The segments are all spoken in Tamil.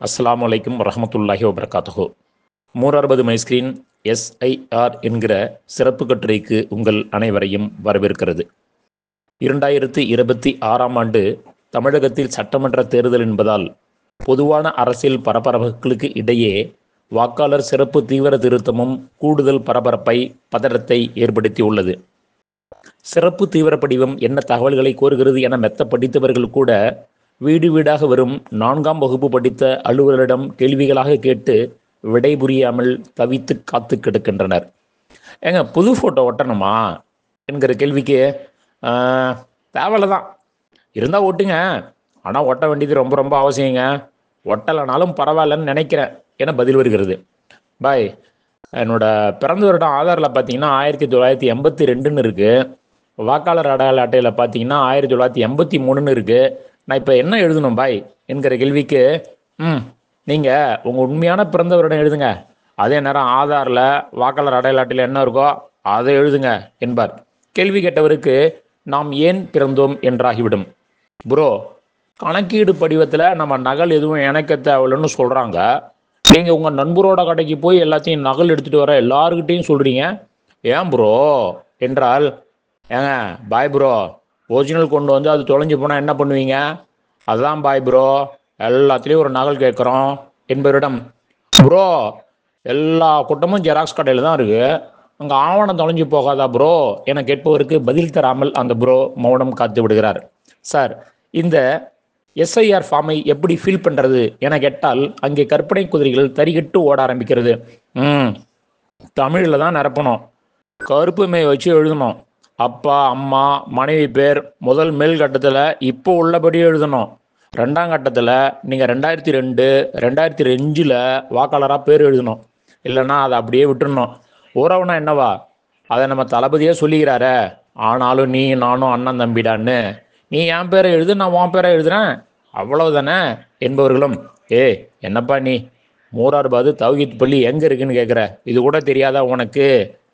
அஸ்ஸலாமு அலைக்கும் வரஹமத்துல்லாஹி வபரகாத்துஹு மூர் அறுபது மைஸ்கிரீன் எஸ்ஐஆர் என்கிற சிறப்பு கட்டுரைக்கு உங்கள் அனைவரையும் வரவேற்கிறது இரண்டாயிரத்தி இருபத்தி ஆறாம் ஆண்டு தமிழகத்தில் சட்டமன்ற தேர்தல் என்பதால் பொதுவான அரசியல் பரபரப்புகளுக்கு இடையே வாக்காளர் சிறப்பு தீவிர திருத்தமும் கூடுதல் பரபரப்பை பதற்றத்தை ஏற்படுத்தியுள்ளது சிறப்பு தீவிர படிவம் என்ன தகவல்களை கோருகிறது என மெத்த படித்தவர்கள் கூட வீடு வீடாக வரும் நான்காம் வகுப்பு படித்த அலுவலரிடம் கேள்விகளாக கேட்டு விடை புரியாமல் தவித்து காத்து கிடக்கின்றனர் ஏங்க புது ஃபோட்டோ ஒட்டணுமா என்கிற கேள்விக்கு ஆஹ், தேவையில்ல தான் இருந்தால் ஒட்டுங்க ஆனால் ஒட்ட வேண்டியது ரொம்ப ரொம்ப அவசியங்க ஒட்டலைனாலும் பரவாயில்லன்னு நினைக்கிறேன் என பதில் வருகிறது பாய் என்னோட பிறந்த வருடம் ஆதாரில் பார்த்தீங்கன்னா ஆயிரத்தி தொள்ளாயிரத்தி எண்பத்தி ரெண்டுன்னு இருக்குது வாக்காளர் அடையாள அட்டையில் பார்த்தீங்கன்னா ஆயிரத்தி தொள்ளாயிரத்தி எண்பத்தி மூணுன்னு இருக்குது நான் இப்போ என்ன எழுதணும் பாய் என்கிற கேள்விக்கு ம் நீங்கள் உங்கள் உண்மையான பிறந்த வருடம் எழுதுங்க அதே நேரம் ஆதாரில் வாக்காளர் அடையாள அட்டையில் என்ன இருக்கோ அதை எழுதுங்க என்பார் கேள்வி கேட்டவருக்கு நாம் ஏன் பிறந்தோம் என்றாகிவிடும் ப்ரோ கணக்கீடு படிவத்தில் நம்ம நகல் எதுவும் இணைக்க தேவையில்லைன்னு சொல்கிறாங்க நீங்கள் உங்கள் நண்பரோட கடைக்கு போய் எல்லாத்தையும் நகல் எடுத்துகிட்டு வர எல்லாருக்கிட்டையும் சொல்கிறீங்க ஏன் ப்ரோ என்றால் ஏங்க பாய் ப்ரோ ஒரிஜினல் கொண்டு வந்து அது தொலைஞ்சு போனால் என்ன பண்ணுவீங்க அதான் பாய் ப்ரோ எல்லாத்துலேயும் ஒரு நகல் கேட்குறோம் என்பவரிடம் ப்ரோ எல்லா கூட்டமும் ஜெராக்ஸ் கடையில் தான் இருக்குது அங்கே ஆவணம் தொலைஞ்சு போகாதா ப்ரோ என கேட்பவருக்கு பதில் தராமல் அந்த ப்ரோ மௌனம் காத்து விடுகிறார் சார் இந்த எஸ்ஐஆர் ஃபார்மை எப்படி ஃபில் பண்ணுறது என கேட்டால் அங்கே கற்பனை குதிரைகள் தறிகட்டு ஓட ஆரம்பிக்கிறது ம் தமிழில் தான் நிரப்பணும் கருப்பு மை வச்சு எழுதணும் அப்பா அம்மா மனைவி பேர் முதல் மேல் கட்டத்தில் இப்போ உள்ளபடி எழுதணும் ரெண்டாம் கட்டத்தில் நீங்கள் ரெண்டாயிரத்தி ரெண்டு ரெண்டாயிரத்தி ரெஞ்சில் வாக்காளராக பேர் எழுதணும் இல்லைன்னா அதை அப்படியே விட்டுறணும் உறவுனா என்னவா அதை நம்ம தளபதியே சொல்லிக்கிறாரே ஆனாலும் நீ நானும் அண்ணன் தம்பிடான்னு நீ என் பேரை எழுது நான் உன் பேரை எழுதுறேன் அவ்வளவுதானே என்பவர்களும் ஏய் என்னப்பா நீ மூரார்பாது தௌஹீத் பள்ளி எங்கே இருக்குன்னு கேட்குற இது கூட தெரியாதா உனக்கு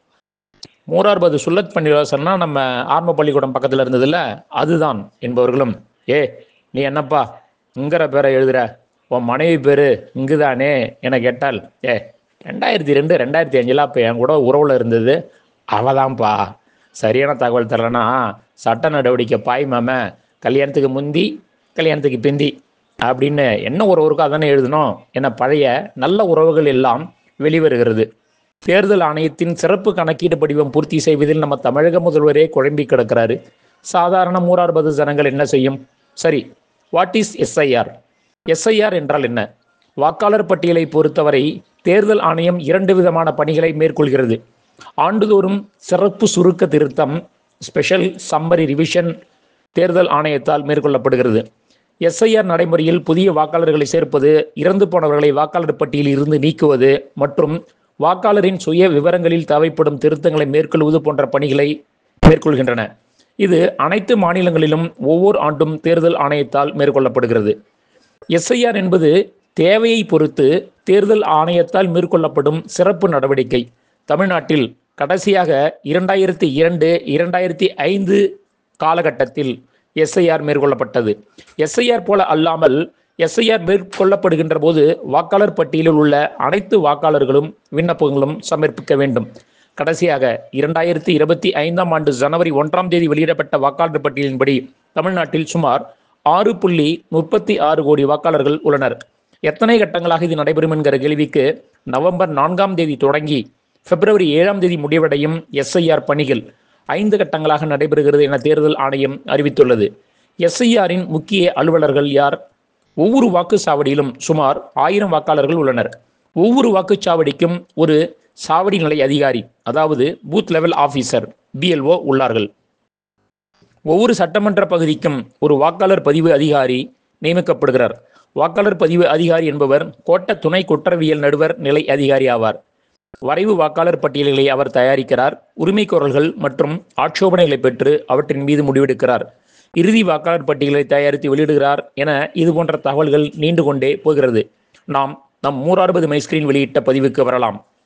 மூரார்பாது சுல்லத் பள்ளிவாசல்னா நம்ம ஆர்ம பள்ளிக்கூடம் பக்கத்தில் இருந்ததுல்ல அதுதான் என்பவர்களும் ஏ நீ என்னப்பா இங்கிற பேரை எழுதுற உன் மனைவி பேர் இங்குதானே என கேட்டால் ஏ ரெண்டாயிரத்தி ரெண்டு ரெண்டாயிரத்தி அஞ்சில் அப்போ என் கூட உறவில் இருந்தது அவதான்ப்பா சரியான தகவல் தரலனா சட்ட நடவடிக்கை பாய் மாம கல்யாணத்துக்கு முந்தி கல்யாணத்துக்கு பிந்தி அப்படின்னு என்ன உறவுக்கோ அதானே எழுதணும் என பழைய நல்ல உறவுகள் எல்லாம் வெளிவருகிறது தேர்தல் ஆணையத்தின் சிறப்பு கணக்கீடு படிவம் பூர்த்தி செய்வதில் நம்ம தமிழக முதல்வரே குழம்பி கிடக்கிறாரு சாதாரண மூறார்பது ஜனங்கள் என்ன செய்யும் சரி வாட் இஸ் எஸ்ஐஆர் எஸ்ஐஆர் என்றால் என்ன வாக்காளர் பட்டியலை பொறுத்தவரை தேர்தல் ஆணையம் இரண்டு விதமான பணிகளை மேற்கொள்கிறது ஆண்டுதோறும் சிறப்பு சுருக்க திருத்தம் ஸ்பெஷல் சம்மரி ரிவிஷன் தேர்தல் ஆணையத்தால் மேற்கொள்ளப்படுகிறது எஸ்ஐஆர் நடைமுறையில் புதிய வாக்காளர்களை சேர்ப்பது இறந்து போனவர்களை வாக்காளர் பட்டியலில் இருந்து நீக்குவது மற்றும் வாக்காளரின் சுய விவரங்களில் தேவைப்படும் திருத்தங்களை மேற்கொள்வது போன்ற பணிகளை மேற்கொள்கின்றன இது அனைத்து மாநிலங்களிலும் ஒவ்வொரு ஆண்டும் தேர்தல் ஆணையத்தால் மேற்கொள்ளப்படுகிறது எஸ்ஐஆர் என்பது தேவையை பொறுத்து தேர்தல் ஆணையத்தால் மேற்கொள்ளப்படும் சிறப்பு நடவடிக்கை தமிழ்நாட்டில் கடைசியாக இரண்டாயிரத்தி இரண்டு இரண்டாயிரத்தி ஐந்து காலகட்டத்தில் எஸ்ஐஆர் மேற்கொள்ளப்பட்டது எஸ்ஐஆர் போல அல்லாமல் எஸ்ஐஆர் மேற்கொள்ளப்படுகின்ற போது வாக்காளர் பட்டியலில் உள்ள அனைத்து வாக்காளர்களும் விண்ணப்பங்களும் சமர்ப்பிக்க வேண்டும் கடைசியாக இரண்டாயிரத்தி இருபத்தி ஐந்தாம் ஆண்டு ஜனவரி ஒன்றாம் தேதி வெளியிடப்பட்ட வாக்காளர் பட்டியலின்படி தமிழ்நாட்டில் சுமார் ஆறு புள்ளி முப்பத்தி ஆறு கோடி வாக்காளர்கள் உள்ளனர் எத்தனை கட்டங்களாக இது நடைபெறும் என்கிற கேள்விக்கு நவம்பர் நான்காம் தேதி தொடங்கி பிப்ரவரி ஏழாம் தேதி முடிவடையும் எஸ்ஐஆர் பணிகள் ஐந்து கட்டங்களாக நடைபெறுகிறது என தேர்தல் ஆணையம் அறிவித்துள்ளது எஸ்ஐஆரின் முக்கிய அலுவலர்கள் யார் ஒவ்வொரு வாக்குச்சாவடியிலும் சுமார் ஆயிரம் வாக்காளர்கள் உள்ளனர் ஒவ்வொரு வாக்குச்சாவடிக்கும் ஒரு சாவடி நிலை அதிகாரி அதாவது பூத் லெவல் ஆபீசர் பிஎல்ஓ உள்ளார்கள் ஒவ்வொரு சட்டமன்ற பகுதிக்கும் ஒரு வாக்காளர் பதிவு அதிகாரி நியமிக்கப்படுகிறார் வாக்காளர் பதிவு அதிகாரி என்பவர் கோட்ட துணை குற்றவியல் நடுவர் நிலை அதிகாரி ஆவார் வரைவு வாக்காளர் பட்டியல்களை அவர் தயாரிக்கிறார் உரிமைக்கோரல்கள் மற்றும் ஆட்சேபனைகளை பெற்று அவற்றின் மீது முடிவெடுக்கிறார் இறுதி வாக்காளர் பட்டியலை தயாரித்து வெளியிடுகிறார் என இது போன்ற தகவல்கள் நீண்டு கொண்டே போகிறது நாம் நம் மூறாறுபது மைஸ்கிரீன் வெளியிட்ட பதிவுக்கு வரலாம்